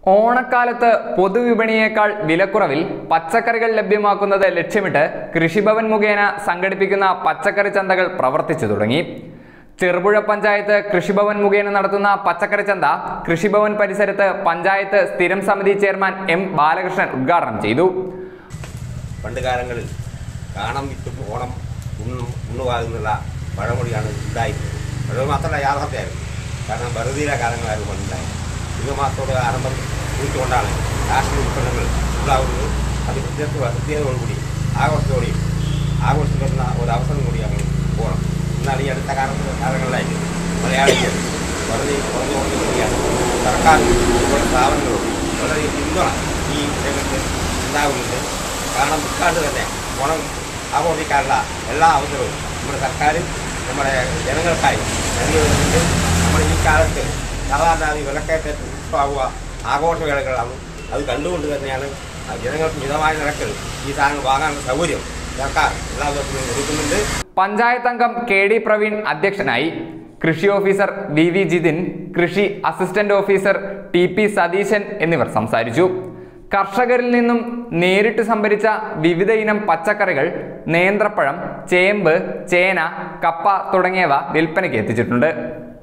ഓണക്കാലത്ത് പൊതുവിപണിയേക്കാൾ വിലക്കുറവിൽ പച്ചക്കറികൾ ലഭ്യമാക്കുന്നത് ലക്ഷ്യമിട്ട് കൃഷിഭവൻ മുഖേന സംഘടിപ്പിക്കുന്ന പച്ചക്കറി ചന്തകൾ പ്രവർത്തിച്ചു തുടങ്ങി ചെറുപുഴ പഞ്ചായത്ത് കൃഷിഭവൻ മുഖേന നടത്തുന്ന പച്ചക്കറി ചന്ത കൃഷിഭവൻ പരിസരത്ത് പഞ്ചായത്ത് സ്ഥിരം സമിതി ചെയർമാൻ എം ബാലകൃഷ്ണൻ ഉദ്ഘാടനം ചെയ്തു പണ്ട് കാലങ്ങളിൽ കാണം വിറ്റും ഓണം ഉണ്ണും ഉണ്ണുവാകുന്നുള്ള പഴമൊഴിയാണ് ഉണ്ടായിരുന്നത് പഴമൊഴി മാത്രമല്ല യാഥാർത്ഥ്യമായിരുന്നു കാരണം വെറുതെയിലെ കാലങ്ങളായിരുന്നു പണ്ടുണ്ടായത് ചിങ്ങമാസത്തോട് ആരംഭം കുറിച്ചുകൊണ്ടാണ് കാർഷിക ഉൽപ്പന്നങ്ങൾ ഉണ്ടാകുന്നത് അത് കൃത്യത്വ കൃത്യതയോടുകൂടി ആഘോഷത്തോടെയും ആഘോഷിക്കുന്ന ഒരു അവസരം കൂടിയാണ് ഓണം എന്നാൽ ഈ അടുത്ത കാലത്ത് കാലങ്ങളിലായിട്ട് മലയാളികൾ വളരെ കുറഞ്ഞുകൊണ്ടിരിക്കുകയാണ് സർക്കാർ അതുപോലെ സ്ഥാപനങ്ങളും വളരെ പിന്തുണ ഈ രംഗത്ത് ഉണ്ടാകുന്നുണ്ട് കാരണം ഇക്കാണ്ട് തന്നെ ഓണം ആഘോഷിക്കാനുള്ള എല്ലാ അവസരവും നമ്മുടെ സർക്കാരും നമ്മുടെ ജനങ്ങൾക്കായി നൽകി വരുന്നുണ്ട് നമ്മുടെ ഈ കാലത്ത് സാധാരണ ഈ വിലക്കയറ്റത്തിൽ ഉത്സവമാകുക ആഘോഷവേളകളാണ് അത് കണ്ടുകൊണ്ട് തന്നെയാണ് ആ ജനങ്ങൾക്ക് മിതമായ നിരക്കിൽ ഈ സാധനങ്ങൾ വാങ്ങാനുള്ള സൗകര്യം സർക്കാർ എല്ലാ ദിവസവും ഒരുക്കുന്നുണ്ട് പഞ്ചായത്ത് അംഗം കെ ഡി പ്രവീൺ അധ്യക്ഷനായി കൃഷി ഓഫീസർ വി വി ജിതിൻ കൃഷി assistant officer T P Satheeshan എന്നിവർ സംസാരിച്ചു കർഷകരിൽ നിന്നും നേരിട്ട് സംഭരിച്ച വിവിധ ഇനം പച്ചക്കറികൾ നേന്ത്രപ്പഴം ചേമ്പ് ചേന കപ്പ തുടങ്ങിയവ വിൽപ്പനയ്ക്ക് എത്തിച്ചിട്ടുണ്ട്